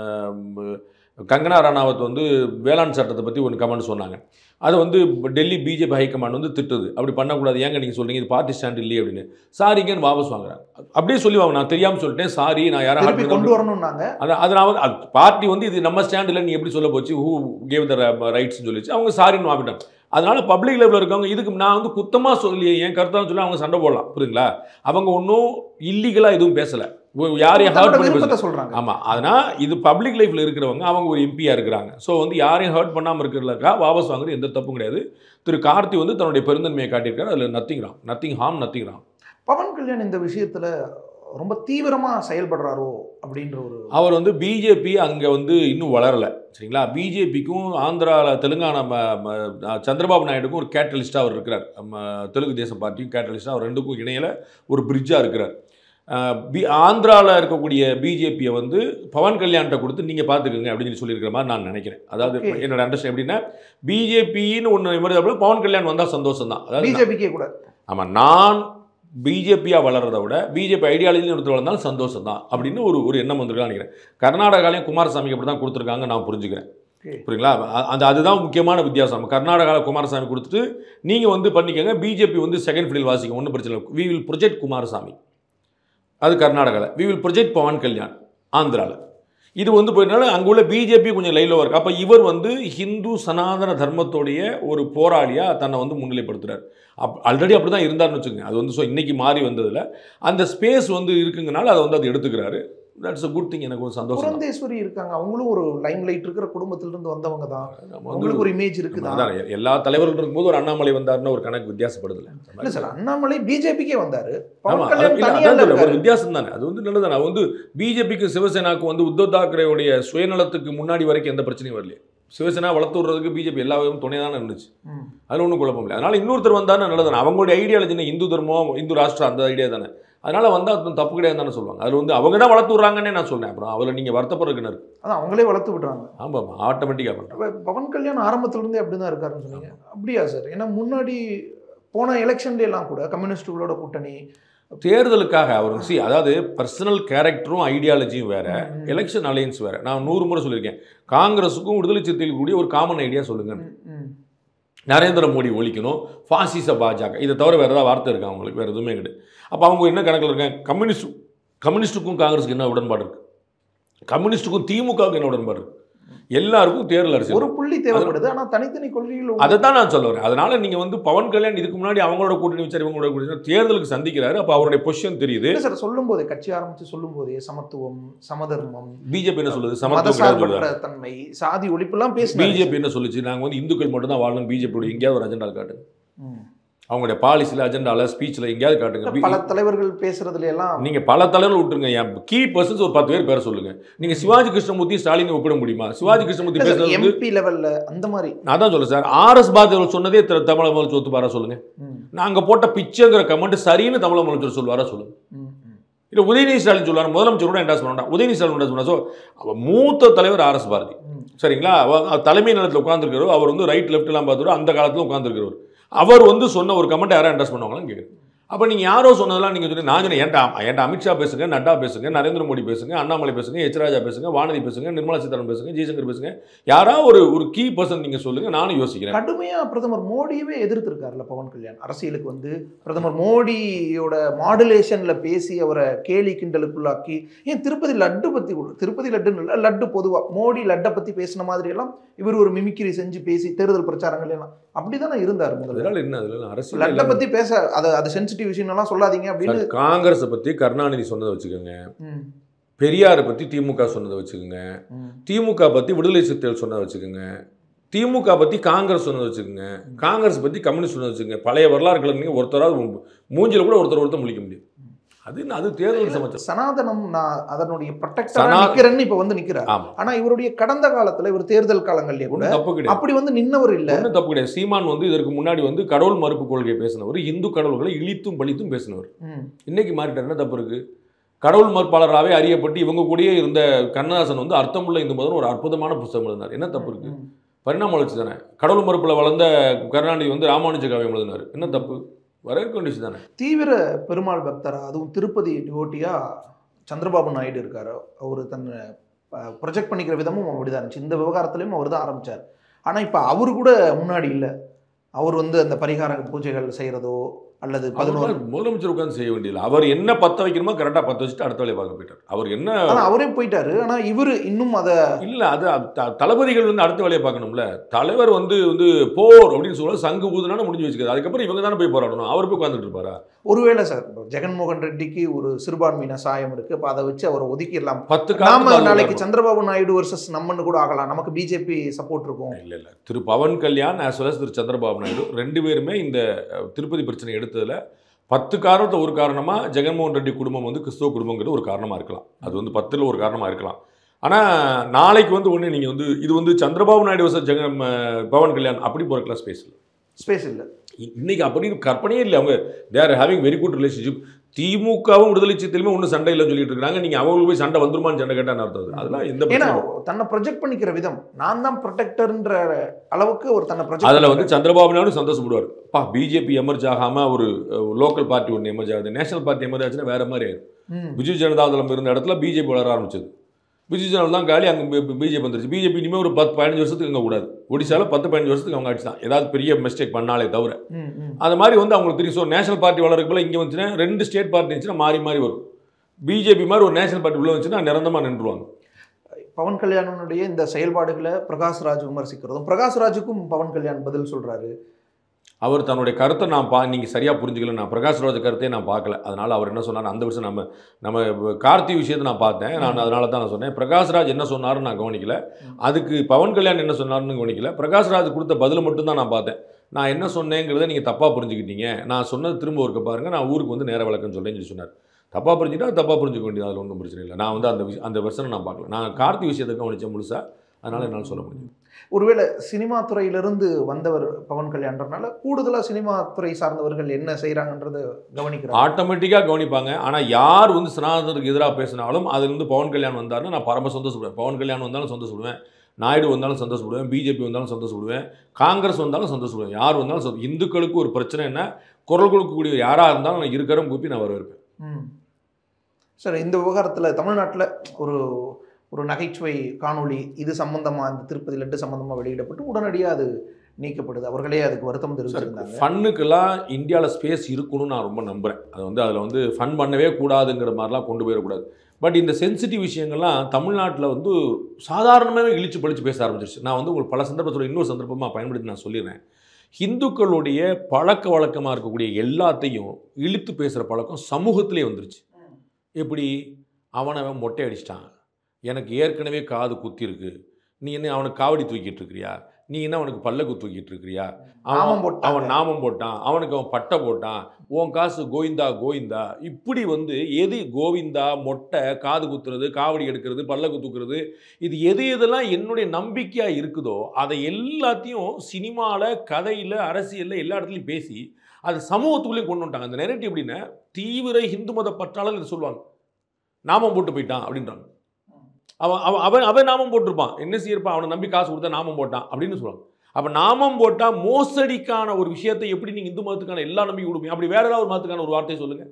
ம, கங்கனா ரணாவத் வந்து வேளாண் சட்டத்தை பற்றி ஒன்று கமெண்ட் சொன்னாங்க அது வந்து டெல்லி பிஜேபி ஹைகமாண்ட் வந்து திட்டுது அப்படி பண்ணக்கூடாது ஏங்க நீங்கள் சொல்றீங்க இது பார்ட்டி ஸ்டாண்ட் இல்லையே அப்படின்னு சாரிங்கன்னு வாபஸ் வாங்குறாங்க அப்படியே சொல்லி வாங்க நான் தெரியாமல் சொல்லிட்டேன் சாரி நான் யாரும் திருப்பி கொண்டு வரணும்னாங்க அது அது நான் வந்து பார்ட்டி வந்து இது நம்ம ஸ்டாண்ட் இல்லை நீ எப்படி சொல்ல போச்சு ஹூ கேவ் த ரைட்ஸ்னு சொல்லிச்சு அவங்க சாரின்னு வாங்கிட்டாங்க அதனால பப்ளிக் லெவலில் இருக்கவங்க இதுக்கு நான் வந்து குத்தமாக சொல்லி என் கருத்தாக சொல்லி அவங்க சண்டை போடலாம் புரியுங்களா அவங்க ஒன்றும் இல்லீகலாக எதுவும் பேசலை யாரையும் ஹர்ட் தன்னோட பண்ணி பேசல விருப்பத்தை சொல்றாங்க ஆமாம் அதனால் இது பப்ளிக் லைஃப்பில் இருக்கிறவங்க அவங்க ஒரு எம்பியாக இருக்கிறாங்க ஸோ வந்து யாரையும் ஹர்ட் பண்ணாமல் இருக்கிறதுக்கா வாபஸ் வாங்குறது எந்த தப்பும் கிடையாது திரு கார்த்தி வந்து தன்னுடைய பெருந்தன்மையை காட்டியிருக்காரு அதில் nothing wrong nothing harm nothing wrong Pawan Kalyan இந்த விஷயத்துல ரொம்ப தீவிரமா செயல்படுறாரோ அப்படின்ற ஒரு அவர் வந்து பிஜேபி அங்கே வந்து இன்னும் வளரலை சரிங்களா பிஜேபிக்கும் ஆந்திராவில் தெலுங்கானா ம- ம- சந்திரபாபு நாயுடுக்கும் ஒரு கேட்டலிஸ்டாக அவர் இருக்கிறார் நம்ம தெலுங்கு தேசம் பார்ட்டியும் கேட்டலிஸ்டாக அவர் ரெண்டுக்கும் இணையில ஒரு பிரிட்ஜாக இருக்கிறார் அஹ் பி ஆந்திராவில் இருக்கக்கூடிய பிஜேபியை வந்து பவன் கல்யாண்கிட்ட கொடுத்து நீங்கள் பார்த்துக்கோங்க அப்படின்னு சொல்லி சொல்லியிருக்கிற மாதிரி நான் நினைக்கிறேன் அதாவது Okay. என்னோட அண்டர்ஸ்டாண்ட் எப்படின்னா பிஜேபின்னு ஒன்று எமர்ஜ் பவன் கல்யாண் வந்தால் சந்தோஷம் தான் அதாவது பிஜேபிக்கே கூட ஆமாம் நான் பிஜேபியாக வளர்றதை விட பிஜேபி ஐடியாலஜி ஒருத்தர் வளர்ந்தாலும் சந்தோஷம் தான் அப்படின்னு ஒரு ஒரு எண்ணம் வந்திருக்கான்னு நினைக்கிறேன் கர்நாடகாலையும் குமாரசாமிக்கு அப்படி தான் கொடுத்துருக்காங்க நான் புரிஞ்சுக்கிறேன் Okay. புரியுங்களா அ- அந்த அதுதான் முக்கியமான வித்தியாசம் கர்நாடகாவில் குமாரசாமி கொடுத்துட்டு நீங்கள் வந்து பண்ணிக்கங்க பிஜேபி வந்து செகண்ட் ஃபீல்ட் வாசிக்க ஒன்றும் பிரச்சனை இல்லை வி வில் ப்ரொஜெக்ட் குமாரசாமி அது கர்நாடகாவில் we will project Pawan Kalyan ஆந்திராவில் இது வந்து போயிட்டனால அங்கே உள்ள பிஜேபி கொஞ்சம் லைலோவாக இருக்குது அப்போ இவர் வந்து ஹிந்து சனாதன தர்மத்தோடைய ஒரு போராளியாக தன்னை வந்து முன்னிலைப்படுத்துறாரு அப் ஆல்ரெடி அப்படி தான் இருந்தார்னு வச்சுக்கோங்க அது வந்து ஸோ இன்னைக்கு மாறி வந்ததில் அந்த ஸ்பேஸ் வந்து இருக்குங்கனால அதை வந்து அதை எடுத்துக்கிறாரு தட்ஸ் a குட் திங் எனக்கு ஒரு சந்தோஷம் தான். புரந்தேஸ்வரி இருக்காங்க அவங்களும் ஒரு லைம் லைட் இருக்கிற குடும்பத்துல இருந்து வந்தவங்க தான் நம்ம வந்து அவங்களுக்கு ஒரு இமேஜ் இருக்குதா அதான் எல்லா தலைவர்களும் இருக்கும்போது ஒரு அண்ணாமலை வந்தாருன்னு ஒரு கணக்கு வித்தியாசப்படுதுல இல்ல சார் அண்ணாமலை பிஜேபிக்கே வந்தாரு ஆமா பவன் கல்யாண் அதான் இல்ல, தனியா அதான் சொல்றேன். ஒரு இருக்காரு வித்தியாசம் தானே அது வந்து நல்லதானே அது வந்து பிஜேபிக்கு சிவசேனாக்கு வந்து உத்தவ் தாக்கரேவுடைய சுயநலத்துக்கு முன்னாடி வரைக்கும் எந்த பிரச்சனையும் வரலையே சிவசேனா வளர்த்து விடுறதுக்கு பிஜேபி எல்லா விதமும் துணை தானே இருந்துச்சு ம். அதில் ஒன்றும் குழப்பம் இல்லை அதனால் இன்னொருத்தர் வந்தால் நல்லது தானே அவங்களுடைய ஐடியாலஜி என்ன இந்து தர்மம் இந்து ராஷ்டிரம் அந்த ஐடியா தானே அதனால் வந்தால் அது தப்பு கிடையாது தானே சொல்லுவாங்க அதில் வந்து அவங்க தான் வளர்த்து விட்றாங்கன்னே நான் சொன்னேன் அப்புறம் அதில் நீங்கள் வருத்தப்படுறதுக்கு என்ன இருக்கு அதான் அவங்களே வளர்த்து விடுறாங்க ஆமாம் ஆட்டோமேட்டிக்காக பண்ணுறேன் அப்ப பவன் கல்யாண் ஆரம்பத்துல இருந்தே அப்படிதான் இருக்காருன்னு சொன்னீங்க அப்படியா சார் ஏன்னா முன்னாடி போன எலெக்ஷன்ல எல்லாம் கூட கம்யூனிஸ்டுகளோட கூட்டணி தேர்தலுக்காக அவர் சி அதாவது பர்சனல் கேரக்டரும் ஐடியாலஜியும் வேற ம், ம். எலெக்ஷன் அலையன்ஸ் வேற நான் நூறு முறை சொல்லியிருக்கேன் காங்கிரஸுக்கும் விடுதலை சிறுத்தைகளுக்கு கூடிய ஒரு காமன் ஐடியா சொல்லுங்க ம், ம். நரேந்திர மோடி ஒழிக்கணும் பாசிச பாஜக இதை தவிர வேறு ஏதாவது வார்த்தை இருக்கா அவங்களுக்கு வேறு எதுவுமே கிடையாது அப்போ அவங்க என்ன கணக்கில் இருக்காங்க கம்யூனிஸ்ட் கம்யூனிஸ்ட்டுக்கும் காங்கிரஸுக்கு என்ன உடன்பாடு இருக்கு கம்யூனிஸ்ட்டுக்கும் திமுகவுக்கு என்ன உடன்பாடு இருக்கு எல்லாருக்கும் தேர்தல் ஒரு அரசியல் புள்ளி தேவைப்படுது ஆனா தனித்தனி கொள்கைகள் அதை தான் நான் சொல்ல வரேன் அதனால நீங்க வந்து பவன் கல்யாண் இதுக்கு முன்னாடி அவங்களோட கூட்டணி வச்சார் இவங்களோட கூட்டணி தேர்தலுக்கு சந்திக்கிறாரு அப்போ அவருடைய பொசிஷன் தெரியுது இல்ல சார் சொல்லும் போதே கட்சி ஆரம்பிச்சு சொல்லும் போதே சமத்துவம் சமதர்மம் பிஜேபி என்ன சொல்லுது சமத்துவ கிடையாது மதசார்பற்ற சொல்லுவாங்க. தன்மை சாதி ஒழிப்பு எல்லாம் பேசினாரு பிஜேபி என்ன சொல்லுச்சு நாங்க வந்து இந்துக்கள் மட்டும் தான் வாழணும் பிஜேபியோட எங்கேயாவது ஒரு அஜெண்டா காட்டுங்க ம். அவங்களுடைய பாலிசியில் அஜெண்டாவில் ஸ்பீச்சில் எங்கேயாவது காட்டுங்க பி- பல தலைவர்கள் பேசுறதுல எல்லாம் நீங்க பல தலைவர்கள் விட்டுருங்க என் கீ பர்சன்ஸ் ஒரு பத்து பேர் பேர சொல்லுங்க நீங்க சிவாஜி கிருஷ்ணமூர்த்தி ஸ்டாலினை ஒப்பிட முடியுமா சிவாஜி கிருஷ்ணமூர்த்தி பேசுறது வந்து எம்பி லெவல்ல அந்த மாதிரி நான் தான் சொல்ல சார் ஆர்எஸ் பாரதி சொன்னதே திரு- தமிழக முதலமைச்சர் ஒத்துப்பாரா சொல்லுங்க ம், நாங்க போட்ட பிச்சைங்கிற கமெண்ட் சரின்னு தமிழக முதலமைச்சர் சொல்லுவாரா சொல்லுங்க ம், ம். இல்லை உதயநிதி ஸ்டாலின் சொல்லுவார் முதலமைச்சர் கூட என்டாஸ் பண்ணா உதயநிதி ஸ்டாலின் என்ன சொன்னா ஸோ அவ மூத்த தலைவர் ஆர்எஸ் பாரதி ம். சரிங்களா அவ- அவர் தலைமை நிலத்தில் உட்காந்துருக்கிறவர் அவர் வந்து ரைட் லெஃப்ட்லாம் பார்த்துட்டு அந்த காலத்தில் உட்காந்துருக்கிறவர் அவர் வந்து சொன்ன ஒரு கமெண்ட் யாரும் என்டாஸ் பண்ணுவாங்களான்னு கேட்குறேன் அப்போ நீங்கள் யாரோ சொன்னதெல்லாம் நீங்கள் சொல்லி நான் சொன்னேன் ஏன்டா ஏன்டா அமித்ஷா பேசுங்க நட்டா பேசுங்க நரேந்திர மோடி பேசுங்க அண்ணாமலை பேசுங்க எச் ராஜா பேசுங்க வானதி பேசுங்க நிர்மலா சீதாராமன் பேசுங்க ஜெய்சங்கர் பேசுங்க யாரா ஒரு ஒரு கீ பர்சன் நீங்கள் சொல்லுங்க நானும் யோசிக்கிறேன் கடுமையா பிரதமர் மோடியவே எதிர்த்திருக்காருல்ல பவன் கல்யாண் அரசியலுக்கு வந்து பிரதமர் மோடியோட மாடுலேஷன்ல பேசி அவரை கேலி கிண்டலுக்குள்ளாக்கி ஏன் திருப்பதி லட்டு பத்தி கூட திருப்பதி லட்டுன்னு இல்ல லட்டு பொதுவா மோடி லட்டை பத்தி பேசின மாதிரி எல்லாம் இவர் ஒரு மிமிக்ரி செஞ்சு பேசி தேர்தல் பிரச்சாரங்கள் எல்லாம் அப்படிதானே இருந்தார் முதல்ல அதனால என்ன அதில் அரசியல் லட்டை பத்தி பேச அது அது சென்சிட்டிவ் விஷயம் எல்லாம் சொல்லாதீங்க அப்படின்னு சார், காங்கிரஸை பற்றி கருணாநிதி சொன்னதை வச்சுக்கோங்க ம், பெரியாரை பற்றி திமுக சொன்னதை வச்சுக்கோங்க ம். திமுக பற்றி விடுதலை சிறுத்தைகள் சொன்னதை வச்சுக்கோங்க திமுக பற்றி காங்கிரஸ் சொன்னதை வச்சுக்கோங்க காங்கிரஸ் பற்றி கம்யூனிஸ்ட் சொன்னதை வச்சுக்கோங்க பழைய வரலாறு கலந்தீங்க ஒருத்தராவது மூ- மூஞ்சில கூட ஒருத்தர் ஒருத்தர் முழிக்க முடியும் அது என்ன, அது தேர்தல் சமைச்சம் சனாதனம் நான் அதனுடைய ப்ரொடெக்டரா சனா- நிக்கிறேன்னு இப்ப வந்து நிக்கிறார் ஆமா ஆனா இவருடைய கடந்த காலத்துல இவர் தேர்தல் காலங்கள்லயே கூட ஒன்றும் தப்பு கிடையாது அப்படி வந்து நின்னவர் இல்ல ஒன்றும் தப்பு கிடையாது சீமான் வந்து இதற்கு முன்னாடி வந்து கடவுள் மறுப்பு கொள்கையை பேசினவர் இந்து கடவுள்களை இழித்தும் பழித்தும் பேசினவர் ம், இன்னைக்கு மாறிட்டார் என்ன தப்பு இருக்கு கடவுள் மறுப்பாளராகவே அறியப்பட்டு இவங்க கூடயே இருந்த கண்ணதாசன் வந்து அர்த்தமுள்ள இந்து மதம் ஒரு அற்புதமான புத்தகம் எழுதினார் என்ன தப்பு இருக்கு ம். பரிணாம வளர்ச்சி தானே கடவுள் மறுப்பில் வளர்ந்த கருணாநிதி வந்து ராமானுஜ காவியம் எழுதினார் என்ன தப்பு வரவேற்க வேண்டிய விஷயம் தானே தீவிர பெருமாள் பக்தரா அதுவும் திருப்பதி டிவோட்டியா சந்திரபாபு நாயுடு இருக்காரு அவர் தன்னை ப்ரொஜெக்ட் பண்ணிக்கிற விதமும் அப்படிதான் இருந்துச்சு இந்த விவகாரத்திலையும் அவர் தான் ஆரம்பிச்சார் ஆனா இப்ப அவரு கூட முன்னாடி இல்ல அவர் வந்து அந்த பரிகார பூஜைகள் செய்யறதோ அல்லது பதினோரு அவர் முதலமைச்சர் உட்கார்ந்து செய்ய வேண்டியதில்லை அவர் என்ன பத்த வைக்கணுமோ கரெக்டாக பத்த வச்சுட்டு அடுத்த வேலையை பார்க்க போயிட்டார் அவர் என்ன ஆனா அவரே போயிட்டாரு ஆனா இவரு இன்னும் அத இல்ல அது அது த- தளபதிகள் வந்து அடுத்த வேலையை பார்க்கணும்ல தலைவர் வந்து வந்து போர் அப்படின்னு சொல்ல சங்கு ஊதுனாலும் முடிஞ்சு வச்சுக்காது அதுக்கப்புறம் இவங்க தானே போய் போராடணும் அவர் போய் உட்காந்துட்டு இருப்பாரா ஒருவேளை சார் ஜெகன்மோகன் ரெட்டிக்கு ஒரு சிறுபான்மையின சாயம் இருக்கு அப்ப அதை வச்சு அவரை ஒதுக்கிடலாம் பத்து நாம காலத்துக்கு நாளைக்கு அவர் சந்திரபாபு நாயுடு வர்சஸ் நம்மன்னு கூட ஆகலாம் நமக்கு பிஜேபி சப்போர்ட் இருக்கும் இல்ல இல்ல திரு பவன் கல்யாண் ஆஸ் வெல் திரு சந்திரபாபு நாயுடு ரெண்டு பேருமே இந்த அஹ், திருப்பதி பிரச்சனை எடுத்ததுல பத்து காரணத்தை ஒரு காரணமா ஜெகன்மோகன் ரெட்டி குடும்பம் வந்து கிறிஸ்தவ குடும்பங்கிறது ஒரு காரணமா இருக்கலாம் அது வந்து பத்துல ஒரு காரணமா இருக்கலாம் ஆனா நாளைக்கு வந்து ஒண்ணு நீங்க வந்து இது வந்து சந்திரபாபு நாயுடு வர்சஸ் ஜெகன் அஹ், பவன் கல்யாண் அப்படி போறக்கலாம் ஸ்பேஸ் இல்லை ஸ்பேஸ் இல்ல இன்னைக்கு அப்படின்னு கற்பனையே இல்லை அவங்க there having very good relationship திமுகவும் விடுதலை சித்திலுமே ஒன்றும் சண்டை இல்லைன்னு சொல்லிட்டு இருக்காங்க நீங்க அவங்களுக்கு போய் சண்டை வந்துருமான்னு சண்டை கேட்டா அர்த்தம் அது. அதெல்லாம் எந்த ஏன்னா பிரச்சனையும் தன்னை ப்ரொஜெக்ட் பண்ணிக்கிற விதம் நான் தான் ப்ரொடெக்டர்ன்ற அளவுக்கு ஒரு தன்னை ப்ரொஜெக்ட் அதில் வந்து சந்திரபாபு நாயுடு சந்தோஷப்படுவார் பா பிஜேபி எமர்ஜ் ஆகாம ஒரு லோக்கல் பார்ட்டி ஒன்று எமர்ஜ் ஆகுது நேஷனல் பார்ட்டி எமர்ஜ் ஆச்சுன்னா வேற மாதிரி ஆயிடும் பிஜு ஜனதா தளம் இருந்த இடத்துல பிஜேபி வளர ஆரம்பிச்சது பிஜு ஜனதா தான் காலி அங்கே பிஜேபி வந்துருச்சு பிஜேபி இனிமேல் ஒரு பத்து பதினஞ்சு வருஷத்துக்கு அங்கே கூடாது ஒடிசால பத்து பதினஞ்சு வருஷத்துக்கு அவங்க ஆட்சி தான் ஏதாவது பெரிய மிஸ்டேக் பண்ணாலே தவிர அந்த மாதிரி வந்து அவங்களுக்கு தெரியும் ஸோ நேஷனல் பார்ட்டி வளர்க்கு போல இங்கே வந்துச்சுன்னா ரெண்டு ஸ்டேட் பார்ட்டி இருந்துச்சுன்னா மாறி மாறி வரும் பிஜேபி மாதிரி ஒரு நேஷனல் பார்ட்டி உள்ள வந்துச்சுன்னா நிரந்தரமாக நின்றுவாங்க பவன் கல்யாணனுடைய இந்த செயல்பாடுகளை பிரகாஷ்ராஜ் விமர்சிக்கிறதும் பிரகாஷ்ராஜுக்கும் பவன் கல்யாண் பதில் சொல்றாரு அவர் தன்னுடைய கருத்தை நான் பா நீங்கள் சரியாக புரிஞ்சுக்கல நான் பிரகாஷ் ராஜ் கருத்தையே நான் பார்க்கல அதனால் அவர் என்ன சொன்னார் அந்த வருஷம் நம்ம நம்ம கார்த்தி விஷயத்தை நான் பார்த்தேன் நான் அதனால தான் நான் சொன்னேன் பிரகாஷ் ராஜ் என்ன சொன்னாருன்னு நான் கவனிக்கல அதுக்கு பவன் கல்யாண் என்ன சொன்னாருன்னு கவனிக்கல பிரகாஷ் ராஜ் கொடுத்த பதில் மட்டும்தான் நான் பார்த்தேன் நான் என்ன சொன்னேங்கிறத நீங்கள் தப்பாக புரிஞ்சுக்கிட்டீங்க நான் சொன்னது திரும்ப ஒருக்க பாருங்கள் நான் ஊருக்கு வந்து நேர விளக்கம் சொல்லேன்னு சொல்லி சொன்னார் தப்பாக புரிஞ்சுட்டா தப்பாக புரிஞ்சுக்க வேண்டியது அதில் ஒன்றும் பிரச்சனை இல்லை நான் வந்து அந்த விஷயம் அந்த வருஷனை நான் பார்க்கல நான் கார்த்தி விஷயத்தை கவனிச்சேன் முழுசாக அதனால என்னால் சொல்ல முடியும் ஒருவேளை சினிமா துறையிலிருந்து வந்தவர் பவன் கல்யாண்றனால கூடுதலா சினிமா துறை சார்ந்தவர்கள் என்ன செய்றாங்கன்றத கவனிக்கிறாங்க ஆட்டோமேட்டிக்காக கவனிப்பாங்க ஆனால் யார் வந்து சனாதனத்துக்கு எதிராக பேசினாலும் அதுலேருந்து பவன் கல்யாண் வந்தாருன்னு நான் பரம சந்தோஷப்படுவேன் பவன் கல்யாண் வந்தாலும் சந்தோஷப்படுவேன் நாயுடு வந்தாலும் சந்தோஷப்படுவேன் பிஜேபி வந்தாலும் சந்தோஷப்படுவேன் காங்கிரஸ் வந்தாலும் சந்தோஷப்படுவேன் யார் வந்தாலும் சந்தோஷம். இந்துக்களுக்கு ஒரு பிரச்சனை என்ன குரல் கொடுக்கக்கூடிய யாராக இருந்தாலும் நான் இருக்கரம் கூப்பி நான் வரவேற்பேன் ம். சார் இந்த விவகாரத்துல தமிழ்நாட்டுல ஒரு ஒரு நகைச்சுவை காணொளி இது சம்பந்தமா இந்த திருப்பதி லட்டு சம்பந்தமா வெளியிடப்பட்டு உடனடியா அது நீக்கப்படுது அவர்களே அதுக்கு வருத்தம் தெரிவிச்சிருந்தாங்க ஃபன்னுக்கெல்லாம் இந்தியாவில் ஸ்பேஸ் இருக்கணும்னு நான் ரொம்ப நம்புகிறேன் அது வந்து அதில் வந்து ஃபன் பண்ணவே கூடாதுங்கிற மாதிரிலாம் கொண்டு போயிடக்கூடாது பட் இந்த சென்சிட்டிவ் விஷயங்கள்லாம் தமிழ்நாட்டில் வந்து சாதாரணமாகவே இழிச்சு பழிச்சு பேச ஆரம்பிச்சிருச்சு நான் வந்து உங்களுக்கு பல சந்தர்ப்பத்தில் இன்னொரு சந்தர்ப்பமாக பயன்படுத்தி நான் சொல்லிடுறேன் ஹிந்துக்களுடைய பழக்க வழக்கமாக இருக்கக்கூடிய எல்லாத்தையும் இழுத்து பேசுகிற பழக்கம் சமூகத்திலே வந்துருச்சு எப்படி அவனை அவன் மொட்டை அடிச்சிட்டான் எனக்கு ஏற்கனவே காது குத்திருக்கு நீ என்ன அவனுக்கு காவடி தூக்கிட்டு இருக்கிறியா நீ என்ன அவனுக்கு பல்லக்கு தூக்கிட்டு இருக்கிறியா நாமம் அவன் போட்டாங்க. அவன் நாமம் போட்டான் அவனுக்கு அவன் பட்டை போட்டான் உன் காசு கோவிந்தா கோவிந்தா இப்படி வந்து எது கோவிந்தா மொட்டை காது குத்துறது காவடி எடுக்கிறது பல்லக்கு தூக்குறது இது எது எதெல்லாம் என்னுடைய நம்பிக்கையாக இருக்குதோ அதை எல்லாத்தையும் சினிமாவில் கதையில் அரசியலில் எல்லா இடத்துலையும் பேசி அது சமூகத்துக்குள்ளேயும் கொண்டு வந்துட்டாங்க அந்த நெரட்டிவ் எப்படின்னா தீவிர இந்து மத பற்றாளர் இதை சொல்லுவாங்க நாமம் போட்டு போயிட்டான் அப்படின்றாங்க அவன் அவன் அவன் அவன் நாமம் போட்டிருப்பான் என்ன செய்யிருப்பான் அவனை நம்பி காசு கொடுத்தா நாமம் போட்டான் அப்படின்னு சொல்லுவாங்க அப்போ நாமம் போட்டால் மோசடிக்கான ஒரு விஷயத்தை எப்படி நீங்கள் இந்து மதத்துக்கான எல்லா நம்பிக்கை கொடுப்பீங்க அப்படி வேற ஏதாவது ஒரு மதத்துக்கான ஒரு வார்த்தையை சொல்லுங்கள்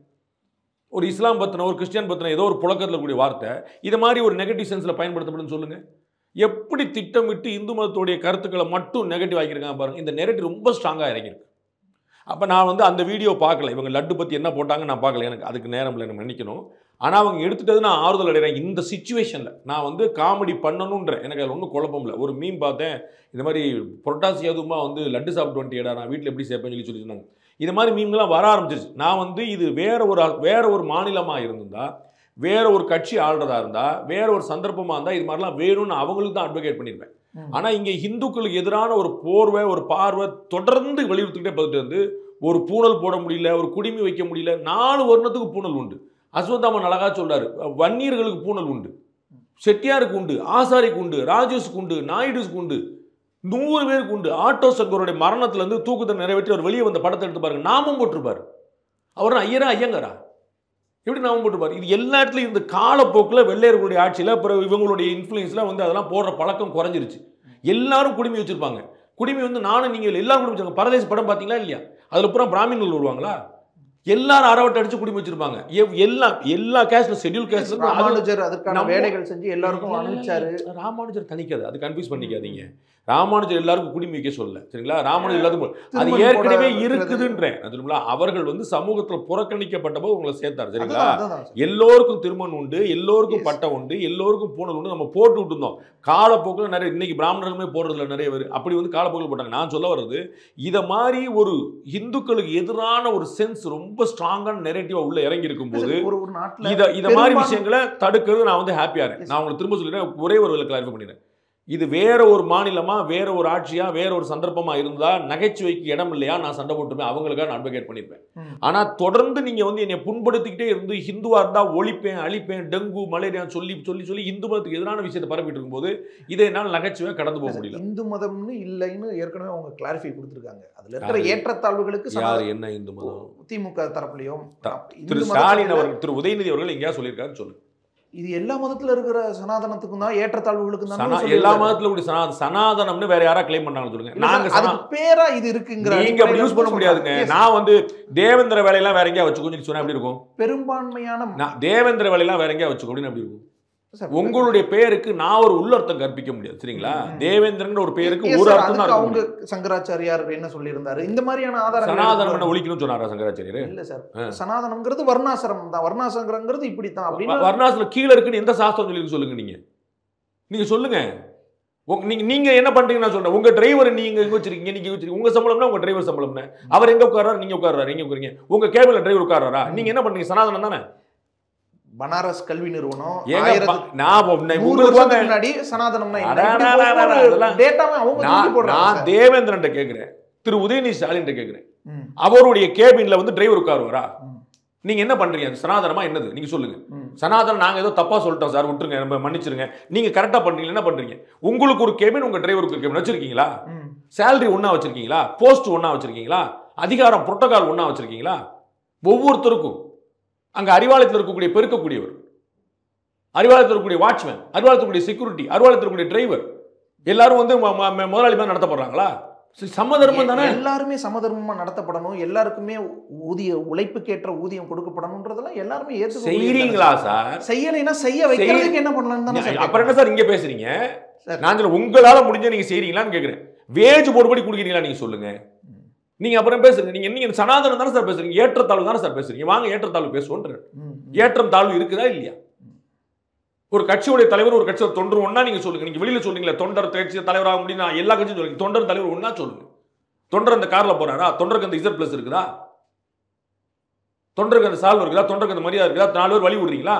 ஒரு இஸ்லாம் பற்றின ஒரு கிறிஸ்டியன் பற்றின ஏதோ ஒரு புழக்கத்தில் கூடிய வார்த்தை இது மாதிரி ஒரு நெகட்டிவ் சென்ஸில் பயன்படுத்தப்படுன்னு சொல்லுங்கள் எப்படி திட்டமிட்டு இந்து மதத்துடைய கருத்துக்களை மட்டும் நெகட்டிவ் ஆக்கியிருக்காங்க பாருங்க இந்த நெரட்டிவ் ரொம்ப ஸ்ட்ராங்காக இறங்கியிருக்கு அப்போ நான் வந்து அந்த வீடியோ பார்க்கல இவங்க லட்டு பற்றி என்ன போட்டாங்க நான் பார்க்கல எனக்கு அதுக்கு நேரம் இல்லை எனக்கு மன்னிக்கணும் ஆனால் அவங்க எடுத்துட்டது நான் ஆறுதல் அடைகிறேன் இந்த சுச்சுவேஷனில் நான் வந்து காமெடி பண்ணணுன்ற எனக்கு அதில் ஒன்றும் குழப்பம் இல்லை ஒரு மீன் பார்த்தேன் இந்த மாதிரி புரட்டாசி அதுமா வந்து லட்டு சாப்பிட்டு வந்துட்டியடா நான் வீட்டில் எப்படி சேர்ப்பேன்னு சொல்லி சொல்லி சொன்னாங்க இது மாதிரி மீன்கள்லாம் வர ஆரம்பிச்சிருச்சு நான் வந்து இது வேற ஒரு ஆள்- வேற ஒரு மாநிலமாக இருந்திருந்தா வேற ஒரு கட்சி ஆள்றதா இருந்தா வேற ஒரு சந்தர்ப்பமாக இருந்தால் இது மாதிரிலாம் வேணும்னு அவங்களுக்கு தான் அட்வொகேட் பண்ணியிருப்பேன் ம். ஆனால் இங்கே இந்துக்களுக்கு எதிரான ஒரு போர்வை ஒரு பார்வை தொடர்ந்து வலியுறுத்திக்கிட்டே பார்த்துட்டு வந்து ஒரு பூணல் போட முடியல ஒரு குடிமி வைக்க முடியல நாலு வருணத்துக்கு பூணல் உண்டு அஸ்வத்தாமன் அழகா சொல்றாரு வன்னியர்களுக்கு பூணல் உண்டு செட்டியாருக்கு உண்டு ஆசாரிக்கு உண்டு ராஜேஷ்க்கு உண்டு நாயுடுஸ்க்கு உண்டு நூறு பேருக்கு உண்டு ஆட்டோ சங்கருடைய மரணத்துல இருந்து தூக்கத்தை நிறைவேற்றி அவர் வெளியே வந்த படத்தை எடுத்து பாருங்க நாமம் போட்டிருப்பாரு அவர் ஐயரா ஐயங்காரா எப்படி நாமம் போட்டிருப்பாரு இது எல்லா இடத்துலையும் இந்த காலப்போக்கில் வெள்ளையர்களுடைய ஆட்சியில் அப்புறம் இவங்களுடைய இன்ஃப்ளூயன்ஸில் வந்து அதெல்லாம் போடுற பழக்கம் குறைஞ்சிருச்சு எல்லாரும் குடிமி வச்சிருப்பாங்க குடிமி வந்து நானும் நீங்கள் எல்லாரும் குடிமி வச்சிருக்காங்க பரதேசி படம் பார்த்தீங்களா இல்லையா அதில் பூரா பிராமின்கள் வருவாங்களா எல்லாரும் அரவட்டை அடிச்சு குடிமி வச்சிருப்பாங்க எவ்- எல்லா எல்லா கேஸ்ட்ல ஷெட்யூல் கேஸ்ட்ல ராமானுஜர் அதற்கான நம்ம- வேலைகள் செஞ்சு எல்லாருக்கும் அனுப்பிச்சாரு ராமானுஜர் தனிக்காது அது கன்ஃபியூஸ் பண்ணிக்காதீங்க ராமானுஜர் எல்லாருக்கும் குடிமி வைக்க சொல்லல சரிங்களா ராமானுஜர் எல்லாத்துக்கும் அது திருமணம் ஏற்கனவே கூட இருக்குதுன்றேன் அதுங்களா அவர்கள் வந்து சமூகத்துல புறக்கணிக்கப்பட்ட போது உங்களை சேர்த்தாரு சரிங்களா அதுதான், அதுதான் சார். எல்லோருக்கும் திருமணம் உண்டு எல்லோருக்கும் Yes. பட்டம் உண்டு எல்லோருக்கும் பூணல் உண்டு நம்ம போட்டு விட்டுருந்தோம் காலப்போக்கில் நிறைய இன்னைக்கு பிராமணர்களுமே போடுறதுல நிறைய பேர் அப்படி வந்து காலப்போக்கில் போட்டாங்க நான் சொல்ல வர்றது இதை மாதிரி ஒரு இந்துக்களுக்கு எதிரான ஒரு சென்ஸ் ரொம்ப ஸ்ட்ராங்கான நெரேட்டிவா உள்ள இறங்கி இருக்கும்போது ஒரு ஒரு நாட்டுல இத இத மாதிரி பெரும்பான்மை- விஷயங்களை தடுக்கிறது நான் வந்து ஹாப்பியா இருக்கேன் Yes. நான் உங்களுக்கு திரும்ப சொல்லிடுறேன் ஒரே ஒரு கிளாரிஃபை பண்ணிடுறேன் இது வேற ஒரு மாநிலமா வேற ஒரு ஆட்சியா வேற ஒரு சந்தர்ப்பமா இருந்தா நகைச்சுவைக்கு இடம் இல்லையா நான் சண்டை போட்டுருப்பேன் அவங்களுக்காக நான் அட்வொகேட் பண்ணிருப்பேன் ம். ஆனா தொடர்ந்து நீங்க வந்து என்னை புண்படுத்திக்கிட்டே இருந்து ஹிந்துவா இருந்தா ஒழிப்பேன் அழிப்பேன் டெங்கு மலேரியா சொல்லி சொல்லி சொல்லி இந்து மதத்துக்கு எதிரான விஷயத்தை பரப்பிட்டு இருக்கும்போது இதை என்னால் நகைச்சுவை கடந்து போக முடியல இந்து மதம்னு இல்லைன்னு ஏற்கனவே அவங்க கிளாரிஃபை கொடுத்துருக்காங்க அதுல இருக்கிற யாரு? ஏற்றத்தாழ்வுகளுக்கு யார் சமாதானம் என்ன இந்து மதம் திமுக தரப்புலையும் த- இந்து திரு மதத்துல ஸ்டாலின் அவர்கள் திரு உதயநிதி அவர்கள் எங்கேயா சொல்லியிருக்காரு சொல்லு இது எல்லா மதத்துல இருக்கிற சனாதனத்துக்கும் தான் ஏற்றத்தாழ்வுகளுக்கும் தான் சனா எல்லா மதத்துல கூடிய சனா சனாதனம்னு வேற யாரா கிளைம் பண்ணாங்க சொல்லுங்க நாங்க சனா அதுக்கு பேரா இது இருக்குங்கிற நீங்க அப்படி யூஸ் பண்ண முடியாதுங்க Yes. நான் வந்து தேவேந்திர வேலையெல்லாம் வேற எங்கேயா வச்சுக்கோ சொல்லி சொன்னா எப்படி இருக்கும் பெரும்பான்மையான நான் தேவேந்திர வேலையெல்லாம் வேற எங்கேயா வச்சுக்கோ அப்படின்னு எப்படி இருக்கும் சார், உங்களுடைய பெயருக்கு நான் ஒரு உள்ளர்த்தம் கற்பிக்க முடியாது சரிங்களா ம். தேவேந்திரங்கிற ஒரு பெயருக்கு Yes, ஒரு sir, அர்த்தம் தான் அதுக்கு இருக்க அவங்க முடியும் சங்கராச்சாரியார் என்ன சொல்லியிருந்தாரு இந்த மாதிரியான ஆதாரங்கள் சனாதனம் எடுத்து ஒழிக்கணும்னு சொன்னாரா சங்கராச்சாரியர் இல்ல சார் ஆ. சனாதனம்ங்கிறது வர்ணாசிரமம் தான் வர்ணாசிரமங்கிறது இப்படித்தான் அப்படின்னு வர்ணாசில கீழே இருக்குன்னு எந்த சாஸ்திரம் சொல்லி சொல்லுங்க நீங்க நீங்க சொல்லுங்க உங்க- நீங்க நீங்க என்ன பண்றீங்க நான் சொல்றேன் உங்க டிரைவர் நீங்க எங்க வச்சிருக்கீங்க நீங்க எங்க வச்சிருக்கீங்க உங்க சம்பளம்னா உங்க டிரைவர் சம்பளம்னா அவர் எங்க உட்கார்றாரு நீங்க உட்கார்றாரு நீங்க உட்காருங்க உங்க கேபிள்ல டிரைவர் உட்கார்றாரா நீங்க என்ன பண்றீங்க சனாதனம் தானே பனாரஸ் கல்வி நிறுவனம் ஏங்க ஆயிரத்து ப- நான் உன்னை- நூறு உங்களுக்கு வருஷத்துக்கு வாங்க. முன்னாடி சனாதனம்னா என்ன? அடா, இப்படி அடா, அடா, ஒவ்வொரு அதெல்லாம் டேட்டாவும் அவங்க தூக்கி நான் போடுறாங்க நான் சார். தேவேந்திரன் கேக்குறேன் திரு உதயநிதி ஸ்டாலின் கேக்குறேன் ம், அவருடைய கேபின்ல வந்து டிரைவர் உட்காருவாரா ம். நீங்க என்ன பண்றீங்க அது சனாதனமா என்னது நீங்க சொல்லுங்க ம். சனாதனம் நாங்க ஏதோ தப்பா சொல்லிட்டோம் சார் விட்டுருங்க நம்ம மன்னிச்சிருங்க நீங்க கரெக்டா பண்றீங்க என்ன பண்றீங்க உங்களுக்கு ஒரு கேபின் உங்க டிரைவருக்கு ஒரு கேபின் வச்சிருக்கீங்களா ம். சேலரி ஒண்ணா வச்சிருக்கீங்களா போஸ்ட் ஒண்ணா வச்சிருக்கீங்களா அதிகாரம் புரோட்டோகால் ஒண்ணா வச்சிருக்கீங்களா ஒவ்வொருத்தருக்கும் அங்க அறிவாலயத்தில் இருக்கக்கூடிய பெருக்கக்கூடியவர் அறிவாலயத்தில் இருக்கக்கூடிய வாட்ச்மேன் அறிவாலயத்தில் இருக்கக்கூடிய செக்யூரிட்டி அறிவாலயத்தில் இருக்கக்கூடிய டிரைவர் எல்லாரும் வந்து ம- ம- முதலாளி மாதிரி நடத்தப்படுறாங்களா சரி, சம தர்மம் தானே எல்லாருமே சமதர்மமா நடத்தப்படணும் எல்லாருக்குமே ஊதிய உழைப்புக்கேற்ற ஊதியம் கொடுக்கப்படணும்ன்றதெல்லாம் எல்லாருமே ஏத்துக்கக்கூடிய செய்றீங்களா சார் செய்யலைன்னா செய்ய வைக்கிறதுக்கு என்ன பண்ணலாம்னு தானே சார் அப்புறம் என்ன சார் இங்க பேசுறீங்க சார். நான் சொல்ல உங்களால முடிஞ்ச நீங்க செய்றீங்களான்னு கேக்குறேன் வேஜ் போடுபடி குடுக்குறீங்களா நீங்க சொல்லுங்க நீங்க அப்புறம் பேசுங்க நீங்க நீங்க சனாதனம் தானே சார் பேசுறீங்க ஏற்றத்தாழ்வு தானே சார் பேசுறீங்க வாங்க ஏற்றத்தாழ்வு பேசுவோன்ற ம், ம். ஏற்றம் தாழ்வு இருக்குதா இல்லையா ஒரு கட்சியுடைய தலைவர் ஒரு கட்சியோட தொண்டர் ஒண்ணா நீங்க சொல்லுங்க நீங்க வெளியில சொல்றீங்களா தொண்டர் கட்சி தலைவராக முடியும் நான் எல்லா கட்சியும் சொல்லுங்க தொண்டர் தலைவர் ஒண்ணா சொல்லுங்க தொண்டர் அந்த கார்ல போறாரா தொண்டருக்கு அந்த இசட் பிளஸ் இருக்குதா தொண்டருக்கு அந்த சால்வ் இருக்குதா தொண்டருக்கு அந்த மரியாதை இருக்குதா நாலு பேர் வழி விடுறீங்களா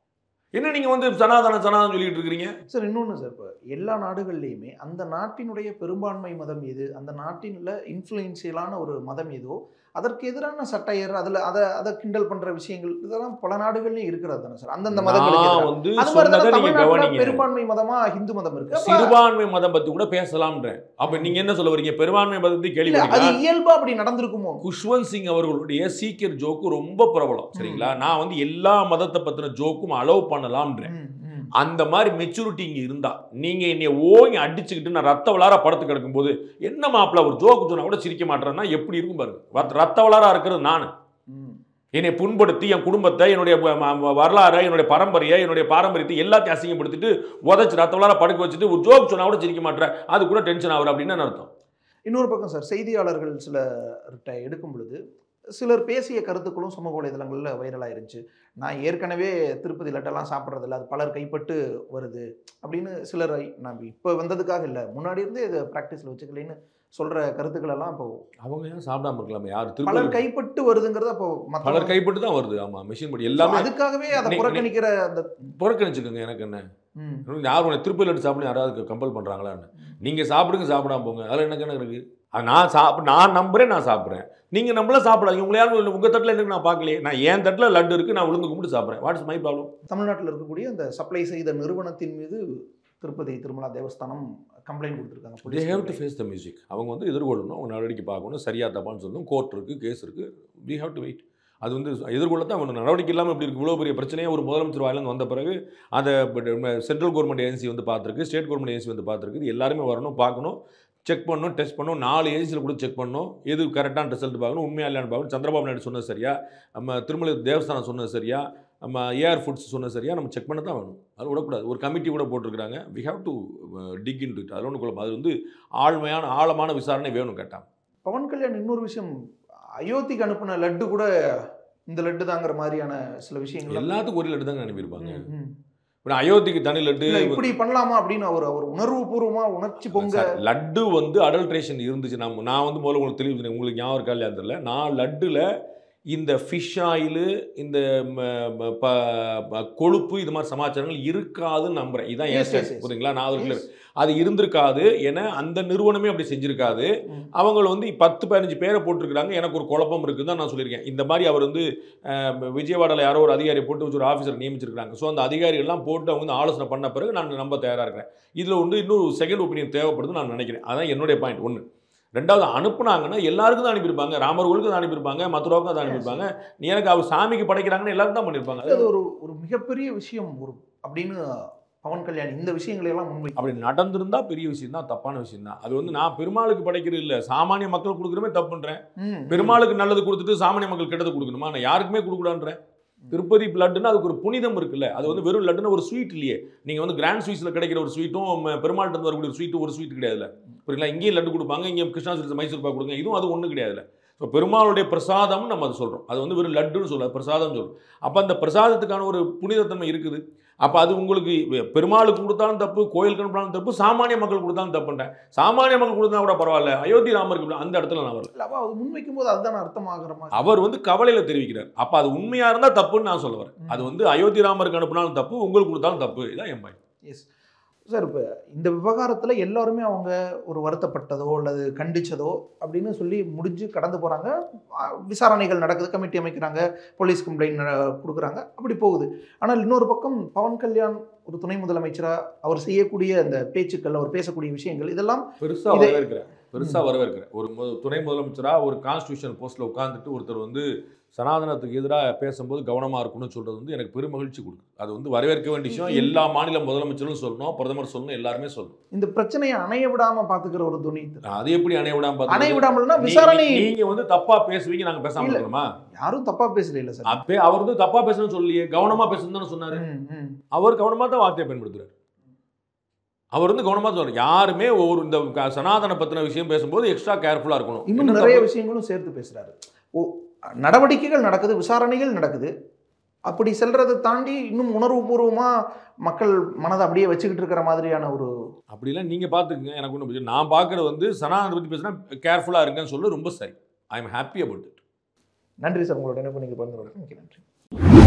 என்ன நீங்க வந்து சனாதனம் சனாதனம் சொல்லிட்டு இருக்கிறீங்க சார் இன்னொன்று சார் இப்போ எல்லா நாடுகள்லையுமே அந்த நாட்டினுடைய பெரும்பான்மை மதம் எது அந்த நாட்டினுள்ள இன்ஃப்ளூயன்சியலான ஒரு மதம் எதோ அதற்கு எதிரான சட்டையர் அதில் அதை அதை கிண்டல் பண்ற விஷயங்கள் இதெல்லாம் பல நாடுகள்லையும் இருக்கிறது தானே சார் அந்தந்த மதங்களுக்கு நான் எதிராக. வந்து அது மாதிரி சொன்னதை தானே நீங்க தமிழ்நாட்டுல கவனிங்க பெரும்பான்மை மதமா ஹிந்து மதம் இருக்கு அப்ப சிறுபான்மை மதம் பத்தி கூட பேசலாம்ன்றேன் அப்ப நீங்க என்ன சொல்ல வரீங்க பெரும்பான்மை மதத்தை கேள்வி இல்ல, அது இயல்பா அப்படி நடந்திருக்குமோ குஷ்வந்த் சிங் அவர்களுடைய சீக்கியர் ஜோக்கு ரொம்ப பிரபலம் சரிங்களா நான் வந்து எல்லா மதத்தை பத்தின ஜோக்கும் அலோவ் பண்ணலாம்ன்றேன் ம், ம். அந்த மாதிரி மெச்சூரிட்டி இங்க இருந்தா நீங்க என்னைய ஓங்கி அடிச்சுக்கிட்டு நான் ரத்த வளார படுத்து கிடக்கும்போது என்ன மாப்பிள்ள ஒரு ஜோக்கு சொன்னா கூட சிரிக்க மாட்டேன்னா எப்படி இருக்கும் பாருங்க ரத்த- ரத்த வளாரா இருக்கிறது நான் ம். என்னை புண்படுத்தி என் குடும்பத்தை என்னுடைய வ- ம- வரலாறை என்னுடைய பரம்பரையை என்னுடைய பாரம்பரியத்தை எல்லாத்தையும் அசிங்கப்படுத்திட்டு உதச்சு ரத்த வளார படுக்க வச்சுட்டு ஒரு ஜோக் சொன்னா கூட சிரிக்க மாட்டேன் அது கூட டென்ஷன் ஆகுற அப்படின்னு என்ன அர்த்தம் இன்னொரு பக்கம் சார் செய்தியாளர்கள் சிலர்கிட்ட எடுக்கும் பொழுது சிலர் பேசிய கருத்துக்களும் சமூக வலைதளங்களில் வைரலாக இருந்துச்சு நான் ஏற்கனவே திருப்பதி லட்டெல்லாம் சாப்பிட்றதில்ல அது பலர் கைப்பட்டு வருது அப்படின்னு சிலர் நான் இப்போ வந்ததுக்காக இல்லை முன்னாடி இருந்தே இதை ப்ராக்டிஸில் வச்சுக்கலைன்னு சொல்கிற கருத்துக்கள் எல்லாம் இப்போ அவங்க ஏன் சாப்பிடாம இருக்கலாமே யார் பலர் திருப்பதி கைப்பட்டு வருதுங்கிறத அப்போ மற்ற பலர் கைப்பட்டு தான் வருது ஆமா மிஷின் படி எல்லாமே அதுக்காகவே அதை நீ- புறக்கணிக்கிற அந்த புறக்கணிச்சுக்கோங்க எனக்கு என்ன ம், யார் உன்னை திருப்பதி லட்டு சாப்பிட யாராவது கம்பல் பண்றாங்களான்னு நீங்க சாப்பிடுங்க சாப்பிடாம போங்க அதில் என்ன கணக்கு இருக்கு அது நான் சாப்பிட நான் நம்புறேன் நான் சாப்பிட்றேன் நீங்க நம்மள சாப்பிடாதீங்க உங்களை யாரும் உங்க தட்டில் எனக்கு நான் பார்க்கலையே நான் என் தட்டில் லட்டு இருக்கு நான் விழுந்து கும்பிட்டு சாப்பிட்றேன் வாட்ஸ் மை ப்ராப்ளம் தமிழ்நாட்டில் இருக்கக்கூடிய அந்த சப்ளை செய்த நிறுவனத்தின் மீது திருப்பதி திருமலா தேவஸ்தானம் கம்ப்ளைண்ட் கொடுத்துருக்காங்க they police have to complaint. Face the music அவங்க வந்து எதிர்கொள்ளணும் அவங்க நடவடிக்கை பார்க்கணும் சரியா தப்பான்னு சொல்லணும் கோர்ட் இருக்கு கேஸ் இருக்கு வி ஹேவ் டு வெயிட் அது வந்து எதிர்கொள்ளத்தான் வேணும் நடவடிக்கை இல்லாமல் இப்படி இருக்கு இவ்வளோ பெரிய பிரச்சனையே ஒரு முதலமைச்சர் வாயிலிருந்து வந்த பிறகு அதை சென்ட்ரல் கவர்மெண்ட் ஏஜென்சி வந்து பார்த்துருக்கு ஸ்டேட் கவர்மெண்ட் ஏஜென்சி வந்து பார்த்துருக்கு இது எல்லாருமே வரணும் பார்க்கணும் செக் பண்ணணும் டெஸ்ட் பண்ணணும் நாலு ஏஜென்சியில் கூட செக் பண்ணணும் எது கரெக்டான ரிசல்ட் பார்க்கணும் உண்மையா இல்லையான்னு பார்க்கணும் சந்திரபாபு நாயுடு சொன்னது சரியா நம்ம திருமலை தேவஸ்தானம் சொன்னது சரியா நம்ம ஏஆர் ஃபுட்ஸ் சொன்னது சரியா நம்ம செக் பண்ண தான் வேணும் அது விடக்கூடாது ஒரு கமிட்டி கூட போட்டிருக்கிறாங்க we have to dig in it அது ஒன்று குழப்பம் அது வந்து ஆழ்மையான ஆழமான விசாரணை வேணும் கேட்டாங்க பவன் கல்யாண் இன்னொரு விஷயம் அயோத்திக்கு அனுப்பின லட்டு கூட இந்த லட்டு தாங்கிற மாதிரியான சில விஷயங்கள் எல்லாத்துக்கும் ஒரு லட்டு தாங்க அனுப்பியிருப்பாங்க ம், ம். இப்போ அயோத்திக்கு தனி லட்டு இல்ல, இப்படி பண்ணலாமா அப்படின்னு அவர் அவர் உணர்வு பூர்வமா உணர்ச்சி பொங்க சார், லட்டு வந்து அடல்ட்ரேஷன் இருந்துச்சு நான் நான் வந்து முதல்ல உங்களுக்கு தெளிவு உங்களுக்கு ஞாபகம் இருக்கா இல்லையா தெரியல நான் லட்டுல இந்த ஃபிஷ் ஆயிலு இந்த ம, ம, ப, ப, கொழுப்பு இது மாதிரி சமாச்சாரங்கள் இருக்காதுன்னு நம்புறேன் இதான் Yes, ஏன் yes, yes. புரியுங்களா நான் அதுக்குள்ள Yes. அது இருந்திருக்காது ஏன்னா அந்த நிறுவனமே அப்படி செஞ்சிருக்காது ம். அவங்க வந்து பத்து பதினஞ்சு பேரை போட்டிருக்கிறாங்க எனக்கு ஒரு குழப்பம் இருக்குன்னு தான் நான் சொல்லியிருக்கேன் இந்த மாதிரி அவர் வந்து அஹ், விஜயவாடாவில் யாரோ ஒரு அதிகாரியை போட்டு வச்சு ஒரு ஆஃபீஸர் நியமிச்சிருக்காங்க ஸோ அந்த அதிகாரிகள்லாம் போட்டு அவங்க வந்து ஆலோசனை பண்ண பிறகு நான் நம்ப தயாராக இருக்கிறேன் இதில் வந்து இன்னொரு செகண்ட் ஒப்பீனியன் தேவைப்படுதுன்னு நான் நினைக்கிறேன் அதான் என்னுடைய பாயிண்ட் ஒன்று ரெண்டாவது அனுப்புனாங்கன்னா எல்லாருக்கும் தான் அனுப்பியிருப்பாங்க ராமர் கோவிலுக்கு தான் அனுப்பியிருப்பாங்க மதுராவுக்கும் தான் அனுப்பியிருப்பாங்க நீ எனக்கு அவர் சாமிக்கு படைக்கிறாங்கன்னு எல்லாருக்கும் தான் பண்ணியிருப்பாங்க அது ஒரு ஒரு மிகப்பெரிய விஷயம் ஒரு அப்படின்னு பவன் கல்யாண் இந்த விஷயங்களை எல்லாம் முன்வை அப்படி நடந்திருந்தா பெரிய விஷயம் தான் தப்பான விஷயம் தான் அது வந்து நான் பெருமாளுக்கு படைக்கிறது இல்லை சாமானிய மக்கள் கொடுக்குறமே தப்புன்றேன் ம், பெருமாளுக்கு நல்லது கொடுத்துட்டு சாமானிய மக்கள் கெட்டது கொடுக்கணுமா நான் யாருக்குமே கொடுக்கூடான்றேன் திருப்பதி லட்டுன்னா அதுக்கு ஒரு புனிதம் இருக்குல்ல அது வந்து வெறும் லட்டுன்னு ஒரு ஸ்வீட் இல்லையே நீங்கள் வந்து கிராண்ட் ஸ்வீட்ஸில் கிடைக்கிற ஒரு ஸ்வீட்டும் பெருமாள்கிட்ட இருந்து வரக்கூடிய ஒரு ஸ்வீட்டும் ஒரு ஸ்வீட் கிடையாதுல்ல புரியுங்களா இங்கேயும் லட்டு கொடுப்பாங்க இங்கே கிருஷ்ணா ஸ்வீட்ஸ் மைசூர் பாக்கு கொடுங்க இதுவும் அது ஒன்றும் கிடையாதுல்ல ஸோ பெருமாளுடைய பிரசாதம் நம்ம அதை சொல்கிறோம் அது வந்து வெறும் லட்டுன்னு சொல்ல பிரசாதம் சொல்கிறோம் அப்போ அந்த பிரசாதத்துக்கான ஒரு புனிதத்தன்மை இருக்குது அப்போ அது உங்களுக்கு பெருமாளுக்கு கொடுத்தாலும் தப்பு கோயிலுக்கு அனுப்பினாலும் தப்பு சாமானிய மக்கள் கொடுத்தாலும் தப்புன்றேன் சாமானிய மக்கள் கொடுத்தா கூட பரவாயில்ல அயோத்தி ராமருக்கு இப்படி அந்த இடத்துல நான் வரல இல்ல, அப்ப அது முன்வைக்கும் போது அதுதான் அர்த்தமாகிற மாதிரி அவர் வந்து கவலையில தெரிவிக்கிறார் அப்ப அது உண்மையா இருந்தா தப்புன்னு நான் சொல்ல வரேன் ம். அது வந்து அயோத்தி ராமருக்கு அனுப்பினாலும் தப்பு உங்களுக்கு கொடுத்தாலும் தப்பு இதான் என் பாயிண்ட் எஸ் சார் இப்போ இந்த விவகாரத்தில் எல்லாருமே அவங்க ஒரு வருத்தப்பட்டதோ அல்லது கண்டிச்சதோ அப்படின்னு சொல்லி முடிஞ்சு கடந்து போகிறாங்க விசாரணைகள் நடக்குது கமிட்டி அமைக்கிறாங்க போலீஸ் கம்ப்ளைண்ட் கொடுக்குறாங்க அப்படி போகுது ஆனால் இன்னொரு பக்கம் பவன் கல்யாண் ஒரு துணை முதலமைச்சராக அவர் செய்யக்கூடிய அந்த பேச்சுக்கள் அவர் பேசக்கூடிய விஷயங்கள் இதெல்லாம் பெருசா இதை- வரவேற்கிறேன் பெருசா வரவேற்கிறேன் ஒரு மு- துணை முதலமைச்சரா ஒரு கான்ஸ்டியூஷன் போஸ்ட்ல உட்கார்ந்துட்டு ஒருத்தர் வந்து சனாதனத்துக்கு எதிராக பேசும்போது கவனமா இருக்கணும்னு சொல்றது வந்து எனக்கு பெருமகிழ்ச்சி கொடுக்குது அது வந்து வரவேற்க வேண்டிய விஷயம் எல்லா மாநில முதலமைச்சரும் சொல்லணும் பிரதமர் சொல்லணும் எல்லாருமே சொல்லணும் இந்த பிரச்சனையை அணைய விடாம பாத்துக்கிற ஒரு துணி அது எப்படி அணைய விடாம அணைய பார்த்துக்கிறது? விடாமல்னா நீ- விசாரணை நீ- நீங்க வந்து தப்பா பேசுவீங்க நாங்க பேசாம இல்ல. இருக்கணுமா யாரும் தப்பா பேசல இல்ல சார் அப்பே அவர் வந்து தப்பா பேசணும்னு சொல்லியே கவனமா பேசணும்னு தானே சொன்னாரு ம், ம். அவர் கவனமா தான் வார்த்தையை பயன்படுத்துறாரு அவர் வந்து கவனமா தான் சொல்றாரு யாருமே ஒரு இந்த க- சனாதன பத்தின விஷயம் பேசும்போது எக்ஸ்ட்ரா கேர்ஃபுல்லா இருக்கணும் இன்னும் என்ன நிறைய தப்பு? விஷயங்களும் சேர்த்து பேசுறாரு ஓ நடவடிக்கைகள் நடக்குது விசாரணைகள் நடக்குது அப்படி செல்றதை தாண்டி இன்னும் உணர்வுபூர்வமா மக்கள் மனதை அப்படியே வச்சுக்கிட்டு இருக்கிற மாதிரியான ஒரு அப்படிலாம் நீங்கள் பார்த்துக்குங்க எனக்கு ஒன்றும் பிரச்சனை நான் பார்க்குறது வந்து சனாதனை பற்றி பேசுனா கேர்ஃபுல்லாக இருங்கன்னு சொல்லி ரொம்ப சரி I am happy about it நன்றி சார் உங்களோட இணைப்பு நீங்கள் பகிர்ந்து கொண்டதுக்கு மிக்க நன்றி